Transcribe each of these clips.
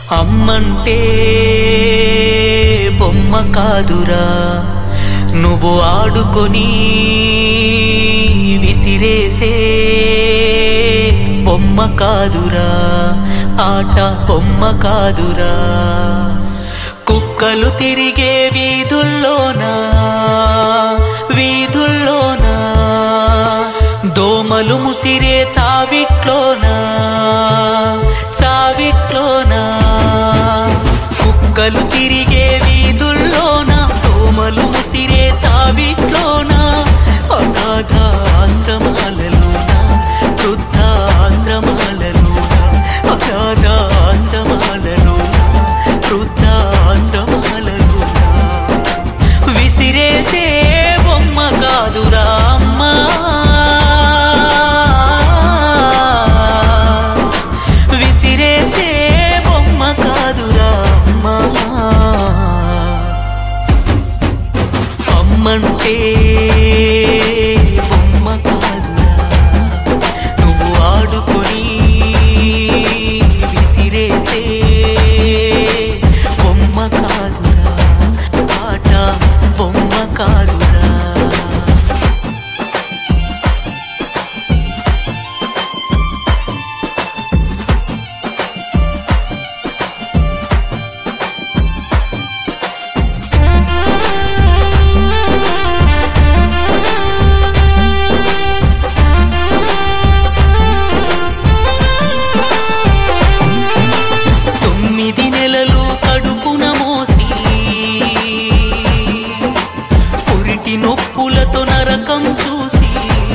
అమ్మంటే బొమ్మ కాదురా నువ్వు ఆడుకొని విసిరేసే బొమ్మ కాదురా ఆట బొమ్మ కాదురా కుక్కలు తిరిగే వీధుల్లోనా వీధుల్లోనా దోమలు ముసిరే చావిట్లోనా చావిట్లోనా కుక్కలు తిరిగే వీధుల్లోనా దోమలు ముసిరే చావిట్లోనా అనాథ ఆశ్రమాలలోనా వృద్ధ ఆశ్రమాలలోనా అనాథ ఆశ్రమాలలోనా వృద్ధ ఆశ్రమాలలోనా విసిరేసే బొమ్మ కాదురా అమ్మా విసిరేసే బొమ్మ కాదురా అమ్మా అమ్మంటే బొమ్మ కాదురా నువ్వు ఆడుకొని విసిరేసే బొమ్మ కాదురా ఆట బొమ్మ కాదురా తొమ్మిది నెలలు కడుపున మోసి పురిటి నొప్పులతో నరకం చూసి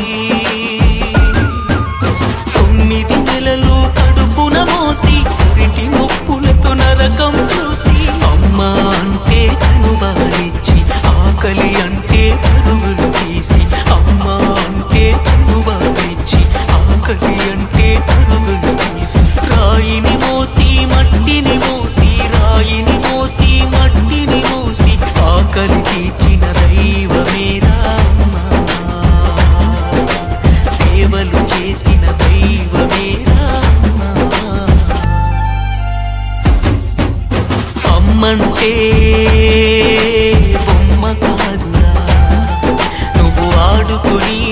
తొమ్మిది నెలలు కడుపున మోసి పురిటి నొప్పులతో నరకం చూసి అమ్మ అంటే కనుబాలిచ్చి ఆకలి అంటే పరుగులు తీసి అమ్మ అంటే కనుబాలిచ్చి ఆకలి అంటే పరుగులు తీసి రాయిని మోసి మట్టిని మోసి రాయిని మోసి మట్టిని మోసి ఆకలి తీర్చిన దైవమేరా అమ్మా సేవలు చేసిన దైవమేరా అమ్మా అమ్మంటే బొమ్మ కాదురా నువ్వు ఆడుకొని